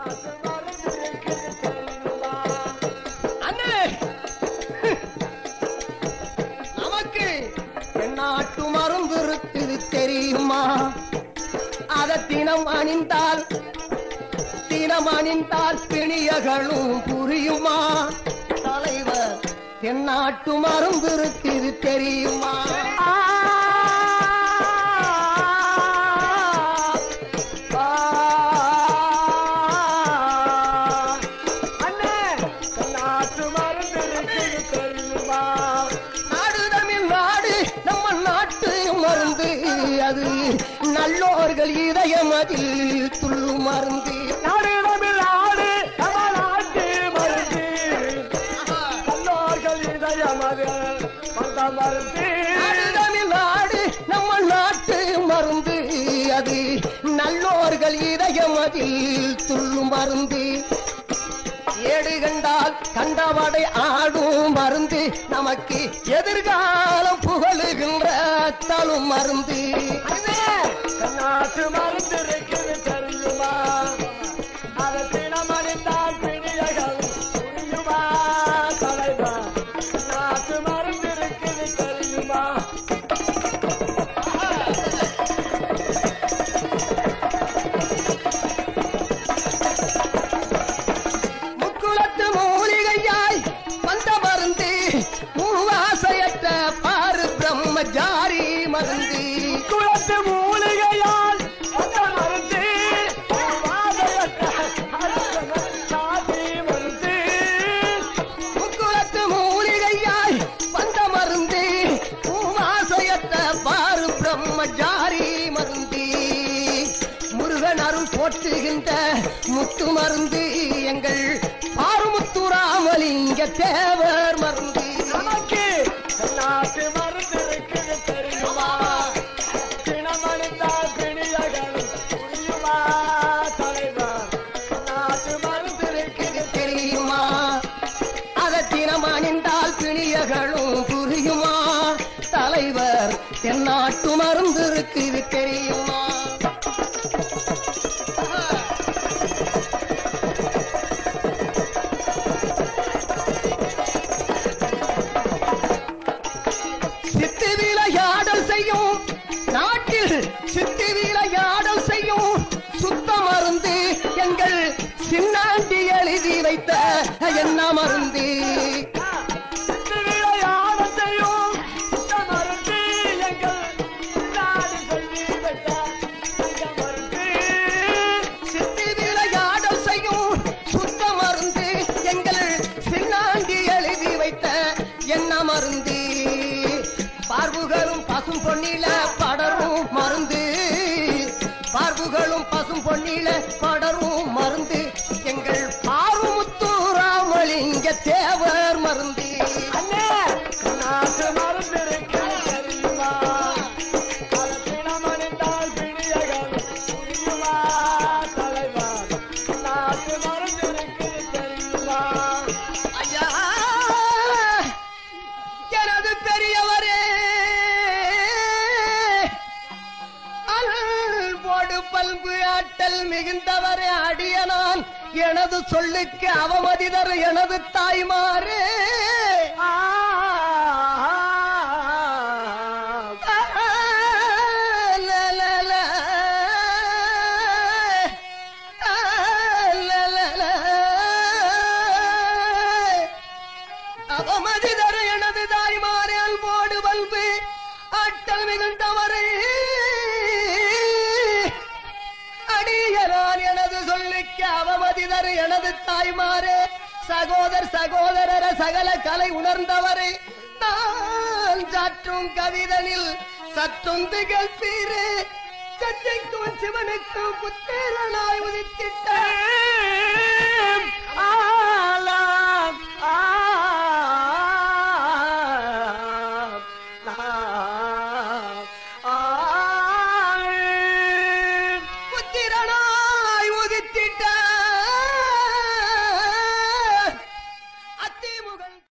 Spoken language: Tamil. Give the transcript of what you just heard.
அண்ணே நமக்கு நாட்டு மருந்து இருக்குது தெரியுமா அத தினம் அணிந்தால் தினம் அணிந்தால் பிணியகளும் புரியுமா தலைவர் தென்னாட்டு மருந்து இருக்குது தெரியுமா நாடு தமிழ்நாடு நம்ம நாட்டு மருந்து அது நல்லோர்கள் இதயம் அதில் துள்ளு மருந்து நாடு தமிழ்நாடு நம்ம நாட்டு மருந்து அது நல்லோர்கள் இதயம் அதில் துள்ளு மருந்து ஏடு கண்டால் கண்டவடை ஆடும் மருந்து நமக்கு எதிர்காலம் புகழுகின்ற தழும் மருந்து நாட்டு மருந்து இருக்குது தெரியுமா அதை தினமணிந்தால் பிணியகள் புரியுமா தலைவா நாட்டு மருந்து இருக்குது தெரியுமா முக்குளத்து மூலிகையாய் வந்த மருந்து மூவாசையற்ற பாரு பிரம்மஜாரி மருந்து குளத்து மூலிகையால் அந்த மருந்து வாதையற்ற அர்ச்சன சாதி மருந்து முக்குளத்து மூலிகையாய் வந்த மருந்து மூவாசையற்ற பாரு பிரம்மஜாரி மருந்து முருகன் அருள் போற்றுகின்ற முத்து மருந்து எங்கள் பாருமுத்துராமலிங்க தேவர் மருந்து நமக்கு நாட்டு மருந்து இருக்குது தெரியுமா தினமணிந்தால் பிணியகள் புரியுமா தலைவா நாட்டு மருந்து இருக்குது இது தெரியுமா அத தினம் அணிந்தால் பிணியகளும் புரியுமா தலைவர் தென்னாட்டு மருந்து இருக்கு இது தெரியுமா சித்து விளையாடல் செய்யும் நாட்டில் சித்து விளையாடல் செய்யும் சுத்த மருந்து எங்கள் சின்னாண்டி எழுதி வைத்த என்ன மருந்து விளையாடத்தையும் இந்த மருந்து எங்கள் நாடு சொல்லி வைத்த அந்த மருந்து சித்து விளையாடல் செய்யும் சுத்த மருந்து எங்கள் சின்னாண்டி எழுதி வைத்த என்ன மருந்து பார்வுகளும் பசும் பொன்னில படரும் மருந்து பார்வுகளும் பசும் பொன்னில படரும் மருந்து எங்கள் பாருமுத்துராமலிங்க தேவர் மருந்து அண்ணே நாட்டு மருந்து இருக்கு தெரியுமா பல தினமணிந்தால் பிணியகள் புரியுமா தலைவா நாட்டு மருந்து இருக்கு தெரியுமா ஐயா எனது பெரியவரே அல்போடு பல்பு ஆட்டல் மிகுந்தவரே அடியனான் எனது சொல்லுக்கு அவமதிதர் எனது தாய்மாரே ஆ லா, லா, லா. ஆ, லா, லா, லா. அவமதிதர் எனது தாய்மாரே அல்போடு பல்பு ஆட்டல் மிகுந்தவரே அடியனான் எனது சொல்லிக்கு அவமதிதர் எனது தாய்மாரே சகோதர் சகோதரர சகல கலை உணர்ந்தவரே நான் சாற்றும் கவிதனில் சற்றும் திகழ்பீரே சற்றைக்கும் சிவனுக்கும் புத்தேரனாய் உதித்திட்ட ஆ